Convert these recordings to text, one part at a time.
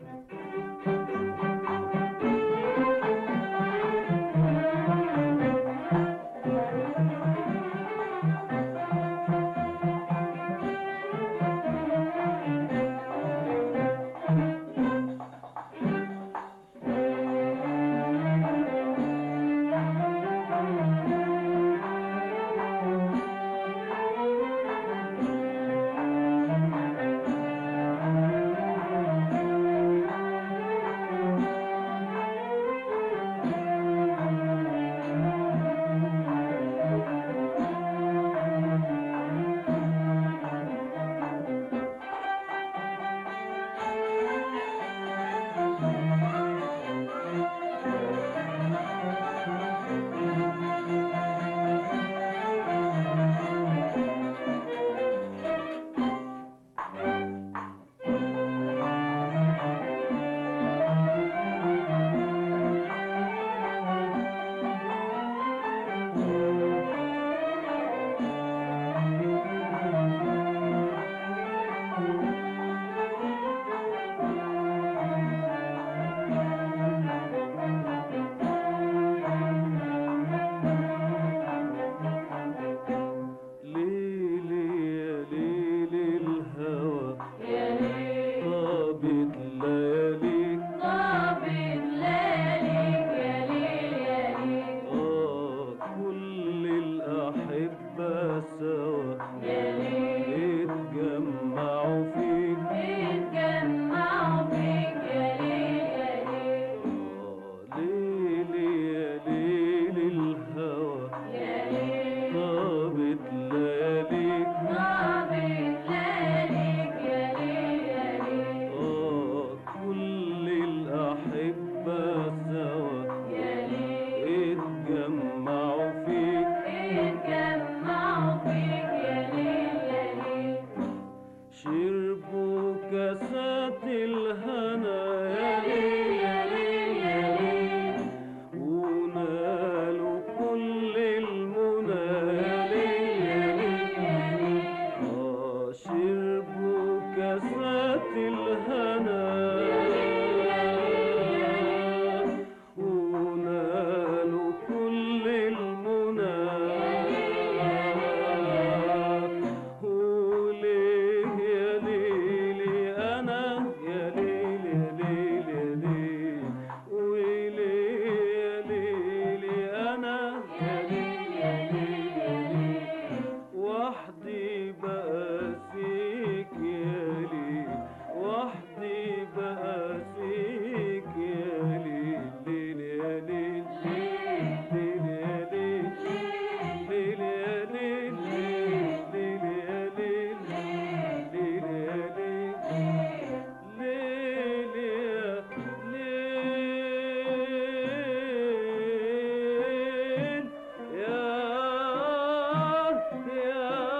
ليلي يا ليل الهوى طابت لياليك آه كل الأحبة سوا اتجمعوا فيك آه ليلي يا ليل الهوى طابت لياليك آه كل الأحبة سوا اتجمعوا فيك شربوا كاسات الهنا يا ليل يا ليل يا ليل ونالوا كل المنى يا ليل يا ليل آه شربوا كاسات الهنا ونالوا كل المنى وليه يا ليلي أنا يا ليل يا ليل يا ليل وليه يا ليلي أنا يا ليل يا ليل يا ليل وحدي بقاسيك يا ليل وحدي بقاسيك يا ليل ليل يا ليل ليل يا ليل ليل يا ليل ليل يا ليل ليل يا ليل ليل يا ليل يا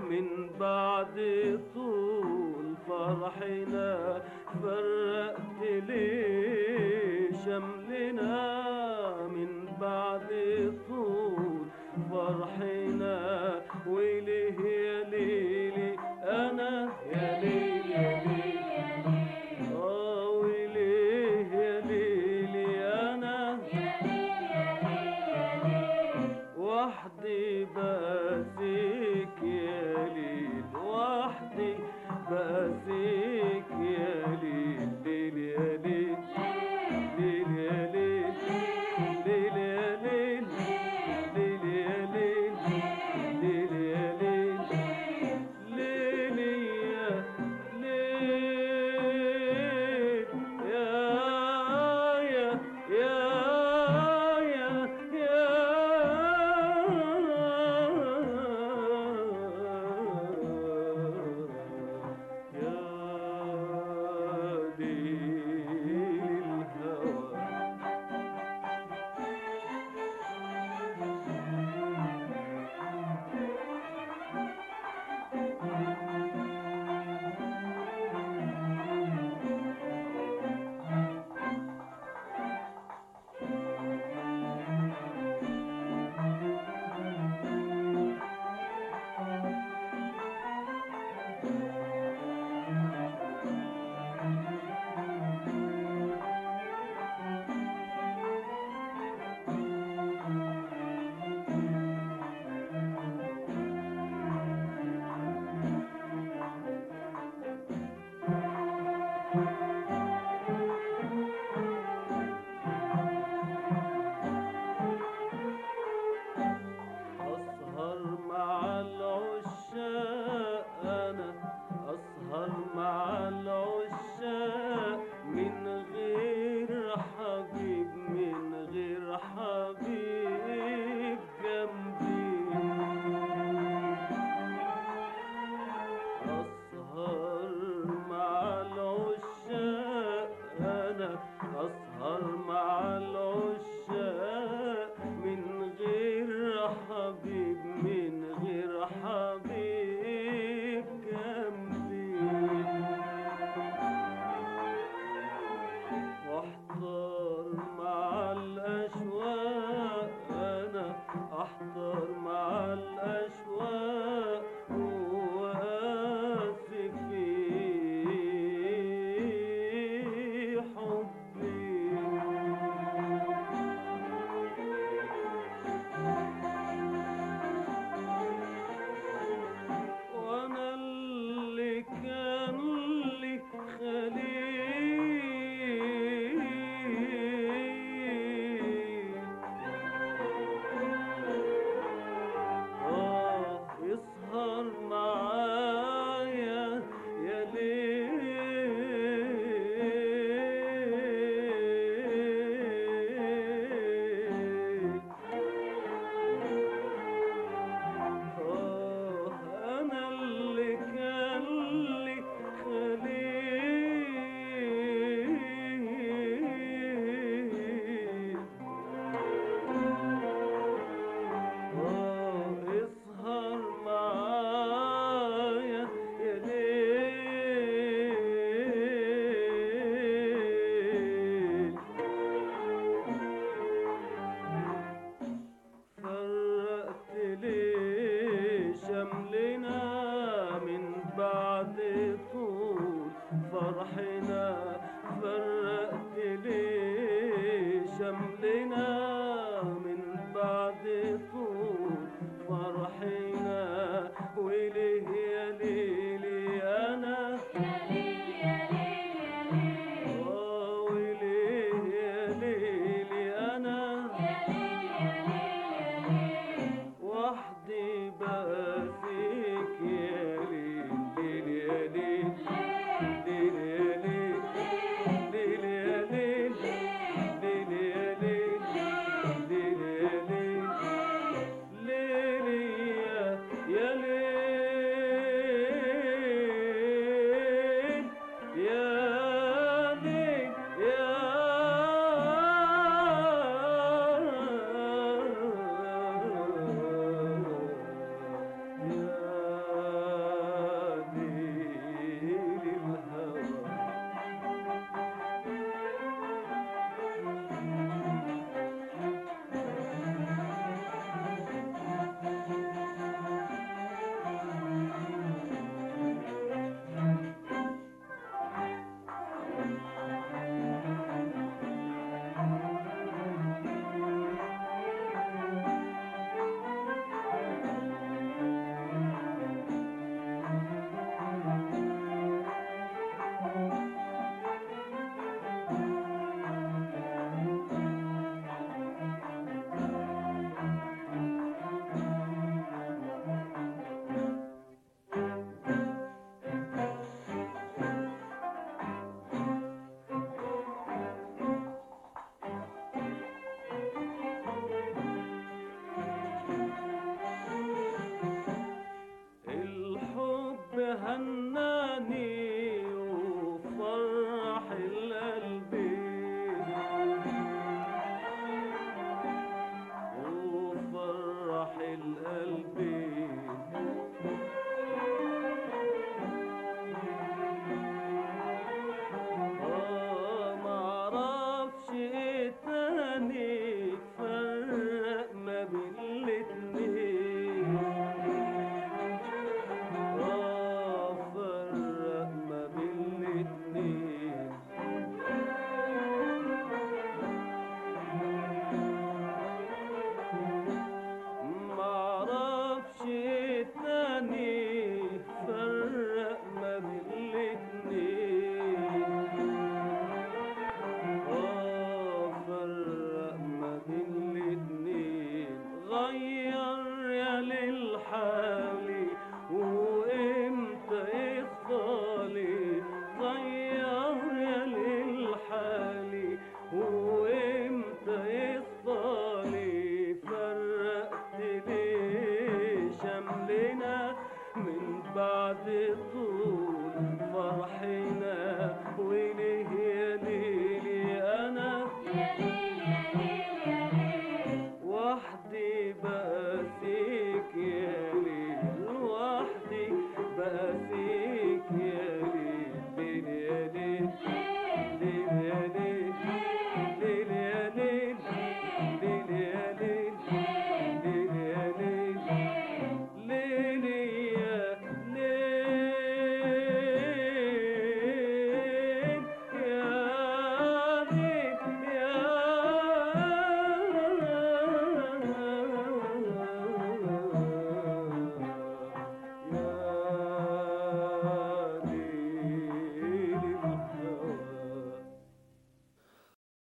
من بعد طول فرحنا فرقت ليه شملنا من بعد طول فرحنا وليه يا ليلي انا يا ليلي يا ليلي اه وليه يا ليلي انا وحدي باسيك يا ليل وحدي باسيك يا ليل ليل يا ليل ليل يا ليل ليل يا ليل ليل يا ليل ليل يا ليل ليل يا ليل يا يا يا يا يا يا ديل الهوى أسهر مع العشاق أنا أسهر مع العشاق من غير حبيب من غير حبيب جنبي أسهر مع العشاق أنا أسهر مع العشاق من غير حبيب من غير حبيب جنبي واحضر مع الأشواق أنا أحضر مع الأشواق وأسف في حبي وانا اللي كان لي خليل آه يسهر معايا يا ليل آه أنا اللي كان لي خليل آه اسهر معايا يا ليل فرقت ليه شملنا من بعد طول فرحنا فرقت ليه شملنا